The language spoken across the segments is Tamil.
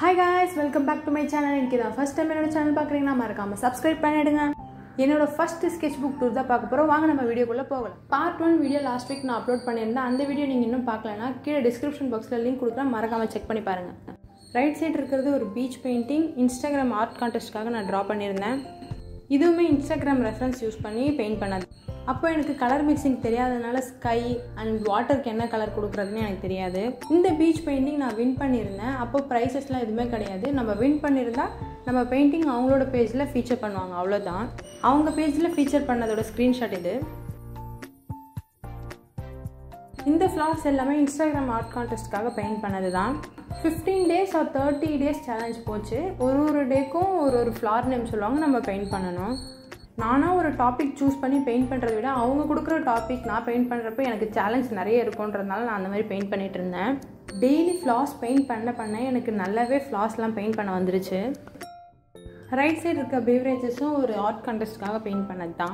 hi guys welcome back to my channel எனக்கு தான் ஃபஸ்ட் டைம் என்னோட சேனல் பார்க்குறீங்கன்னா மறக்காம சப்ஸ்கிரைப் பண்ணிடுங்க என்னோட ஃபர்ஸ்ட் ஸ்கெட்ச் புக் டூர் தான் பார்க்க போகிறோம் வாங்க நம்ம வீடியோக்குள்ளே போகலாம் part one video last week நான் அப்லோட் பண்ணியிருந்தேன் அந்த வீடியோ நீங்கள் இன்னும் பார்க்கலனா கீழே டிஸ்கிரிப்ஷன் பாக்ஸில் லிங்க் கொடுக்குறேன் மறக்காமல் செக் பண்ணி பாருங்கள் ரைட் சைடு இருக்கிறது ஒரு பீச் பெயிண்டிங் இன்ஸ்டாகிராம் ஆர்ட் கான்டெஸ்ட்காக நான் ட்ரா பண்ணியிருந்தேன் இதுவுமே இன்ஸ்டாகிராம் ரெஃபரன்ஸ் யூஸ் பண்ணி பெயிண்ட் பண்ணது அப்போ எனக்கு கலர் மிக்சிங் தெரியாதனால ஸ்கை அண்ட் வாட்டருக்கு என்ன கலர் கொடுக்குறதுன்னு எனக்கு தெரியாது இந்த பீச் பெயிண்டிங் நான் வின் பண்ணியிருந்தேன் அப்போ ப்ரைஸஸ்லாம் எதுவுமே கிடையாது நம்ம வின் பண்ணியிருந்தா நம்ம பெயிண்டிங் அவங்களோட பேஜில் ஃபீச்சர் பண்ணுவாங்க அவ்வளோதான் அவங்க பேஜில் ஃபீச்சர் பண்ணதோட ஸ்க்ரீன்ஷாட் இது இந்த ஃப்ளார்ஸ் எல்லாமே இன்ஸ்டாகிராம் ஆர்ட் கான்டெஸ்ட்காக பெயிண்ட் பண்ணது தான் fifteen days or thirty days challenge போச்சு ஒரு ஒரு டேக்கும் ஒரு ஒரு ஃப்ளார் நேம் சொல்லுவாங்க நம்ம பெயிண்ட் பண்ணணும் நானாக ஒரு டாபிக் சூஸ் பண்ணி பெயிண்ட் பண்ணுறத விட அவங்க கொடுக்குற டாபிக் நான் பெயிண்ட் பண்ணுறப்ப எனக்கு சேலஞ்ச் நிறைய இருக்குன்றதுனால நான் அந்த மாதிரி பெயிண்ட் பண்ணிகிட்டு இருந்தேன் டெய்லி ஃப்ளாஸ் பெயிண்ட் பண்ண பண்ண எனக்கு நல்லாவே ஃப்ளாஸ்லாம் பெயிண்ட் பண்ண வந்துருச்சு ரைட் சைடு இருக்க பேவரேஜஸும் ஒரு ஆர்ட் கண்டெஸ்ட்காக பெயிண்ட் பண்ணது தான்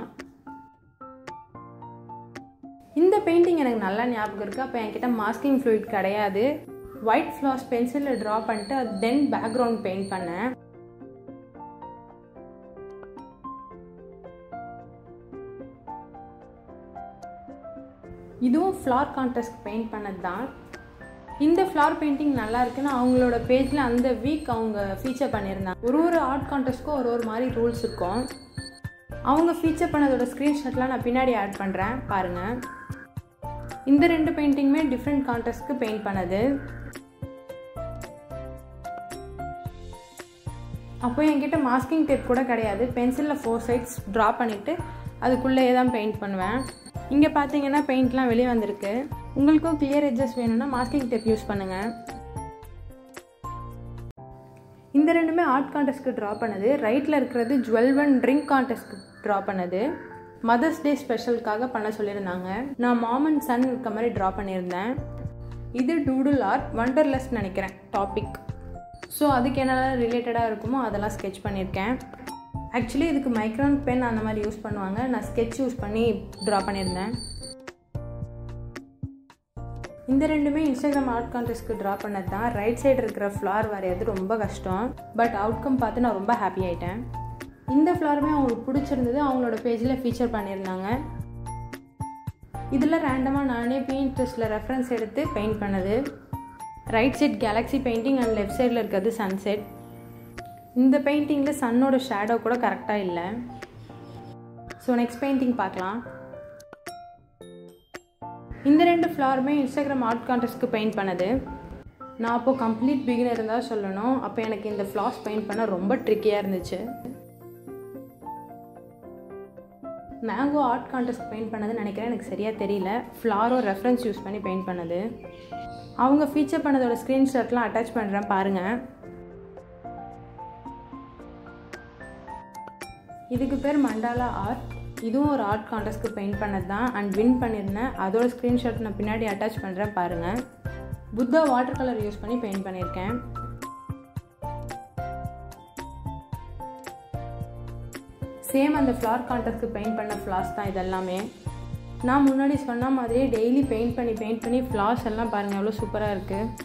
இந்த பெயிண்டிங் எனக்கு நல்லா ஞாபகம் இருக்குது அப்போ என்கிட்ட மாஸ்கிங் ஃப்ளூயிட் கிடையாது ஒயிட் ஃப்ளாஸ் பென்சிலில் ட்ரா பண்ணிட்டு அது தென் பேக்ரவுண்ட் பெயிண்ட் பண்ணேன் இதுவும் ஃப்ளார் கான்டெஸ்ட் பெயிண்ட் பண்ணது தான் இந்த ஃப்ளார் பெயிண்டிங் நல்லா இருக்குன்னு அவங்களோட பேஜில் அந்த வீக் அவங்க ஃபீச்சர் பண்ணியிருந்தாங்க ஒரு ஒரு ஆர்ட் கான்டெஸ்ட்க்கும் ஒரு ஒரு மாதிரி ரூல்ஸ் இருக்கும் அவங்க ஃபீச்சர் பண்ணதோட ஸ்க்ரீன்ஷாட்லாம் நான் பின்னாடி ஆட் பண்ணுறேன் பாருங்கள் இந்த ரெண்டு பெயிண்டிங்குமே டிஃப்ரெண்ட் கான்டெஸ்ட்க்கு பெயிண்ட் பண்ணது அப்போ என்கிட்ட மாஸ்கிங் டேப் கூட கிடையாது பென்சிலில் ஃபோர் சைட்ஸ் ட்ரா பண்ணிவிட்டு அதுக்குள்ளேயே தான் பெயிண்ட் பண்ணுவேன் இங்கே பார்த்தீங்கன்னா பெயிண்ட்லாம் வெளியே வந்திருக்கு உங்களுக்கும் கிளியர் எட்ஜஸ் வேணும்னா மாஸ்கிங் டேப் யூஸ் பண்ணுங்கள் இந்த ரெண்டுமே ஆர்ட் கான்டெஸ்ட்க்கு ட்ரா பண்ணது ரைட்டில் இருக்கிறது ஜுவல் ஒன் ட்ரிங்க் கான்டெஸ்ட்க்கு ட்ரா பண்ணது மதர்ஸ் டே ஸ்பெஷலுக்காக பண்ண சொல்லியிருந்தாங்க நான் மாம் அண்ட் சன் இருக்க மாதிரி ட்ரா பண்ணியிருந்தேன் இது டூடுல் ஆர்ட் வண்டர்லெஸ் நினைக்கிறேன் டாபிக் ஸோ அதுக்கு என்னெல்லாம் ரிலேட்டடாக இருக்குமோ அதெல்லாம் ஸ்கெச் பண்ணியிருக்கேன் ஆக்சுவலி இதுக்கு மைக்ரான் பென் அந்த மாதிரி யூஸ் பண்ணுவாங்க நான் ஸ்கெட்ச் யூஸ் பண்ணி ட்ரா பண்ணியிருந்தேன் இந்த ரெண்டுமே இன்ஸ்டாகிராம் ஆர்ட் கான்டெஸ்ட்க்கு ட்ரா பண்ணது தான் ரைட் சைடு இருக்கிற ஃப்ளார் வரையாது ரொம்ப கஷ்டம் பட் அவுட்கம் பார்த்து நான் ரொம்ப ஹாப்பி ஆகிட்டேன் இந்த ஃப்ளாருமே அவங்களுக்கு பிடிச்சிருந்தது அவங்களோட பேஜில் ஃபீச்சர் பண்ணியிருந்தாங்க இதில் ரேண்டமாக நானே பெயிண்டஸ்டில் ரெஃபரன்ஸ் எடுத்து பெயிண்ட் பண்ணது right side galaxy painting and left சைடில் இருக்கிறது சன்செட் இந்த பெயிண்டிங்கில் சன்னோட ஷேடோ கூட கரெக்டாக இல்லை ஸோ நெக்ஸ்ட் பெயிண்டிங் பார்க்கலாம் இந்த ரெண்டு ஃப்ளாருமே இன்ஸ்டாகிராம் ஆர்ட் கான்டெஸ்ட்க்கு பெயிண்ட் பண்ணது நான் அப்போது கம்ப்ளீட் பிகினர் தான் சொல்லணும் அப்போ எனக்கு இந்த ஃப்ளார்ஸ் பெயிண்ட் பண்ண ரொம்ப ட்ரிக்கியாக இருந்துச்சு மேங்கோ ஆர்ட் கான்டெஸ்ட் பெயிண்ட் பண்ணதுன்னு நினைக்கிறேன் எனக்கு சரியாக தெரியல ஃப்ளாரும் ரெஃபரன்ஸ் யூஸ் பண்ணி பெயிண்ட் பண்ணது அவங்க ஃபீச்சர் பண்ணதோட ஸ்க்ரீன்ஷாட்லாம் அட்டாச் பண்ணுறேன் பாருங்கள் இதுக்கு பேர் மண்டாலா ஆர்ட் இதுவும் ஒரு ஆர்ட் கான்டெஸ்ட்க்கு பெயிண்ட் பண்ணது தான் அண்ட் வின் பண்ணியிருந்தேன் அதோட ஸ்க்ரீன்ஷாட் நான் பின்னாடி அட்டாச் பண்ணுறேன் பாருங்கள் புத்தா வாட்டர் கலர் யூஸ் பண்ணி பெயிண்ட் பண்ணியிருக்கேன் சேம் அந்த ஃப்ளார் கான்டெஸ்ட்க்கு பெயிண்ட் பண்ண ஃப்ளார்ஸ் தான் இதெல்லாமே நான் முன்னாடி சொன்ன மாதிரியே டெய்லி பெயிண்ட் பண்ணி பெயிண்ட் பண்ணி ஃப்ளார்ஸ் எல்லாம் பாருங்கள் எவ்வளோ சூப்பராக இருக்குது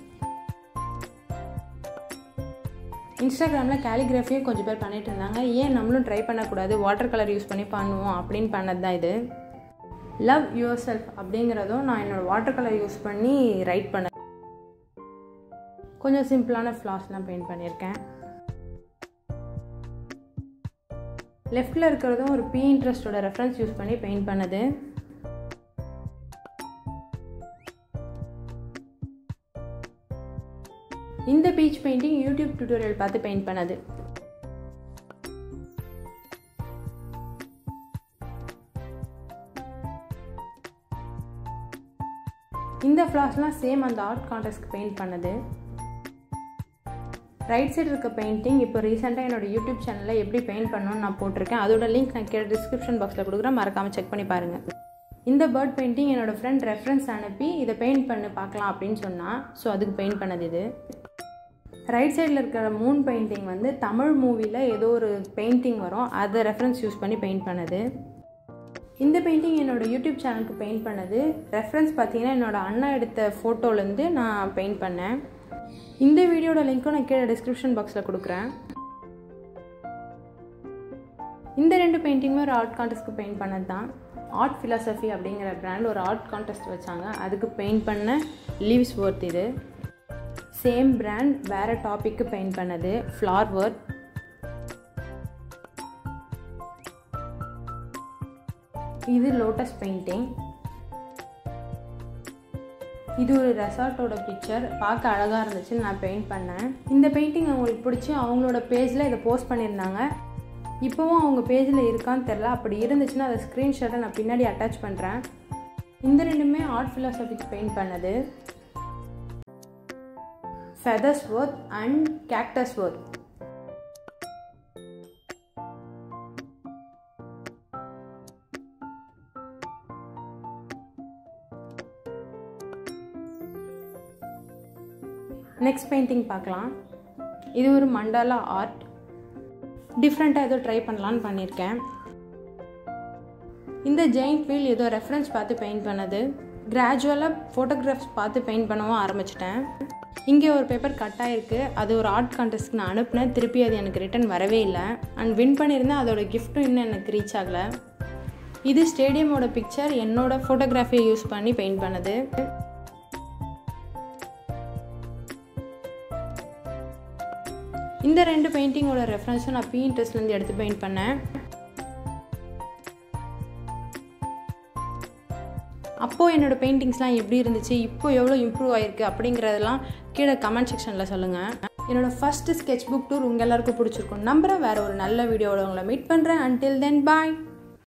இன்ஸ்டாகிராமில் கேலிகிராஃபியும் கொஞ்சம் பேர் பண்ணிகிட்டு இருந்தாங்க ஏன் நம்மளும் ட்ரை பண்ணக்கூடாது வாட்டர் கலர் யூஸ் பண்ணி பண்ணுவோம் அப்படின்னு பண்ணது தான் இது லவ் யுவர் செல்ஃப் அப்படிங்கிறதும் நான் என்னோடய வாட்டர் கலர் யூஸ் பண்ணி ரைட் பண்ண கொஞ்சம் சிம்பிளான ஃப்ளாஸ்லாம் பெயிண்ட் பண்ணியிருக்கேன் லெஃப்டில் இருக்கிறதும் ஒரு பி இன்ட்ரெஸ்டோட ரெஃபரன்ஸ் யூஸ் பண்ணி பெயிண்ட் பண்ணது இந்த பீச் பெயிண்டிங் யூடியூப் டியூட்டோரியல் பார்த்து பெயிண்ட் பண்ணது இந்த ஃப்ளாஸ்லாம் சேம் அந்த ஆர்ட் கான்டெஸ்ட்க்கு பெயிண்ட் பண்ணது ரைட் சைடு இருக்க பெயிண்டிங் இப்போ ரீசெண்டாக என்னோட யூடியூப் சேனலில் எப்படி பெயிண்ட் பண்ணணும்னு நான் போட்டிருக்கேன் அதோட லிங்க் நான் கீழே டிஸ்கிரிப்ஷன் பாக்ஸில் கொடுக்குறேன் மறக்காமல் செக் பண்ணி பாருங்கள் இந்த பேர்ட் பெயிண்டிங் என்னோடய ஃப்ரெண்ட் ரெஃபரன்ஸ் அனுப்பி இதை பெயிண்ட் பண்ணு பார்க்கலாம் அப்படின்னு சொன்னால் ஸோ அதுக்கு பெயிண்ட் பண்ணது இது ரைட் சைடில் இருக்கிற மூன் பெயிண்டிங் வந்து தமிழ் மூவியில் ஏதோ ஒரு பெயிண்டிங் வரும் அதை ரெஃபரன்ஸ் யூஸ் பண்ணி பெயிண்ட் பண்ணது இந்த பெயிண்டிங் என்னோடய யூடியூப் சேனலுக்கு பெயிண்ட் பண்ணது ரெஃபரன்ஸ் பார்த்தீங்கன்னா என்னோடய அண்ணா எடுத்த ஃபோட்டோலேருந்து நான் பெயிண்ட் பண்ணேன் இந்த வீடியோட லிங்க்கும் நான் கீழே டிஸ்கிரிப்ஷன் பாக்ஸில் கொடுக்குறேன் இந்த ரெண்டு பெயிண்டிங்குமே ஒரு ஆர்ட் கான்டெஸ்ட்க்கு பெயிண்ட் பண்ணது தான் ஆர்ட் ஃபிலாசபி அப்படிங்கிற பிராண்ட் ஒரு ஆர்ட் கான்டெஸ்ட் வச்சாங்க அதுக்கு பெயிண்ட் பண்ண லீவ்ஸ் ஒர்த் இது சேம் பிராண்ட் வேறு டாப்பிக்கு பெயிண்ட் பண்ணது ஃப்ளார் ஒர்த் இது லோட்டஸ் பெயிண்டிங் இது ஒரு ரெசார்ட்டோட பிக்சர் பார்க்க அழகாக இருந்துச்சு நான் பெயிண்ட் பண்ணேன் இந்த பெயிண்டிங் அவங்களுக்கு பிடிச்சி அவங்களோட பேஜில் இதை போஸ்ட் பண்ணியிருந்தாங்க இப்போவும் அவங்க பேஜில் இருக்கான்னு தெரில அப்படி இருந்துச்சுன்னா அதை ஸ்க்ரீன்ஷாட்டை நான் பின்னாடி அட்டாச் பண்ணுறேன் இந்த ரெண்டுமே ஆர்ட் ஃபிலாசபிக்கு பெயிண்ட் பண்ணது feathers worth and cactus worth next painting பார்க்கலாம் இது ஒரு மண்டாலா ஆர்ட் டிஃப்ரெண்ட்டாக ஏதோ ட்ரை பண்ணலான்னு பண்ணியிருக்கேன் இந்த ஜெயிண்ட் வீல் ஏதோ ரெஃபரன்ஸ் பார்த்து பெயிண்ட் பண்ணது கிராஜுவலாக ஃபோட்டோகிராஃப்ஸ் பார்த்து பெயிண்ட் பண்ணவும் ஆரம்பிச்சிட்டேன் இங்கே ஒரு பேப்பர் கட் ஆகிருக்கு அது ஒரு ஆர்ட் கான்டெஸ்ட்க்கு நான் அனுப்புனேன் திருப்பி அது எனக்கு ரிட்டன் வரவே இல்லை அண்ட் வின் பண்ணியிருந்தேன் அதோட கிஃப்ட்டும் இன்னும் எனக்கு ரீச் ஆகலை இது ஸ்டேடியமோட பிக்சர் என்னோட ஃபோட்டோகிராஃபியை யூஸ் பண்ணி பெயிண்ட் பண்ணது இந்த ரெண்டு பெயிண்டிங்கோட ரெஃபரன்ஸும் நான் பி இன்ட்ரெஸ்ட்லேருந்து எடுத்து பெயிண்ட் பண்ணேன் அப்போது என்னோடய பெயிண்டிங்ஸ்லாம் எப்படி இருந்துச்சு இப்போ எவ்வளோ இம்ப்ரூவ் ஆகிருக்கு அப்படிங்கிறதெல்லாம் கீழே கமெண்ட் செக்ஷனில் சொல்லுங்கள் என்னோடய ஃபஸ்ட்டு ஸ்கெட்ச் புக் டூர் உங்கள் எல்லாருக்கும் பிடிச்சிருக்கும் நம்புகிறேன் வேறு ஒரு நல்ல வீடியோவில் உங்களை மீட் பண்ணுறேன் அன்டில் தென் பாய்